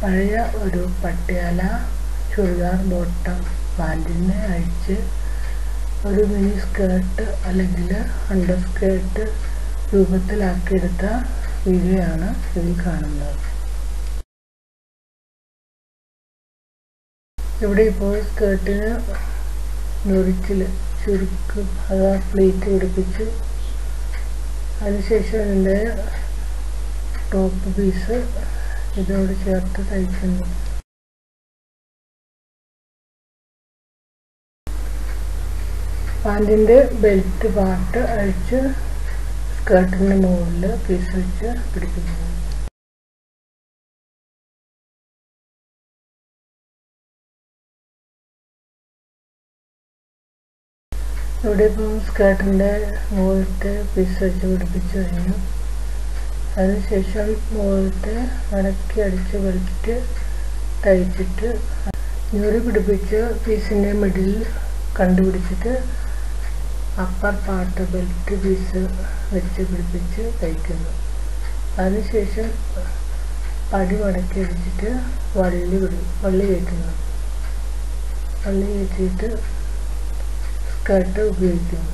പഴയ ഒരു പട്ടിയാല ചുരിദാർ ബോട്ടം പാൻറ്റിനെ അഴിച്ച് ഒരു മിനി സ്കേർട്ട് അല്ലെങ്കിൽ അണ്ടർ സ്കേർട്ട് രൂപത്തിലാക്കിയെടുത്ത വീഡിയോ ആണ് ഇതിൽ കാണുന്നത് ഇവിടെ ഇപ്പോൾ സ്കേർട്ടിന് ഞൊറിച്ചിൽ ചുരുക്ക് അതാ പ്ലേറ്റ് പിടിപ്പിച്ച് അതിനുശേഷം ഇതിൻ്റെ ടോപ്പ് പീസ് ഇതോട് ചേർത്ത് തയ്ക്കുന്നു പാൻറ്റിൻ്റെ ബെൽറ്റ് പാർട്ട് അഴിച്ച് സ്കേർട്ടിൻ്റെ മുകളിൽ പീസ് വെച്ച് പിടിപ്പിക്കുന്നു ഇവിടെ ഇപ്പം സ്കേർട്ടിൻ്റെ മുകളിലത്തെ പീസ് വെച്ച് പിടിപ്പിച്ച് കഴിഞ്ഞു അതിനുശേഷം മുകളിലത്തെ മടക്കി അടിച്ച് ബെൽറ്റ് തയ്ച്ചിട്ട് ഞൊറി പിടിപ്പിച്ച് പീസിൻ്റെ മിഡിൽ കണ്ടുപിടിച്ചിട്ട് അപ്പർ പാർട്ട് ബെൽറ്റ് പീസ് വെച്ച് പിടിപ്പിച്ച് തയ്ക്കുന്നു അതിനുശേഷം പടി മടക്കി അടിച്ചിട്ട് വള്ളി വിടും വള്ളി കയറ്റുന്നു വള്ളി കയറ്റിയിട്ട് സ്കേർട്ട് ഉപയോഗിക്കുന്നു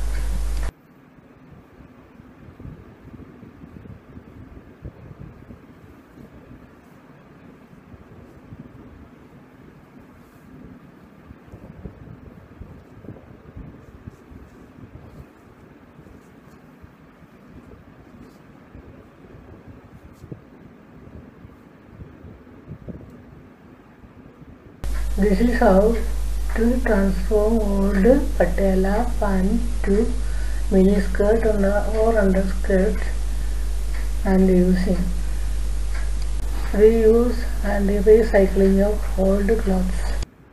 This is how to transform old patella pant to mini skirt or underskirt and using reuse and recycling of old clothes.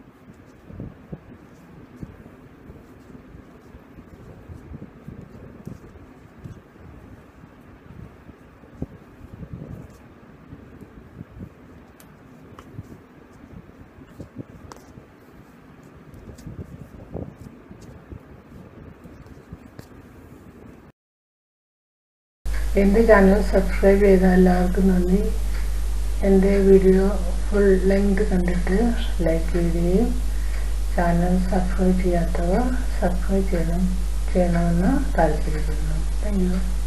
എൻ്റെ ചാനൽ സബ്സ്ക്രൈബ് ചെയ്ത എല്ലാവർക്കും നന്ദി എൻ്റെ വീഡിയോ ഫുൾ ലെങ്ത് കണ്ടിട്ട് ലൈക്ക് ചെയ്യുകയും ചാനൽ സബ്സ്ക്രൈബ് ചെയ്യാത്തവർ സബ്സ്ക്രൈബ് ചെയ്യണം ചെയ്യണമെന്ന് താല്പര്യപ്പെടുന്നു താങ്ക് യു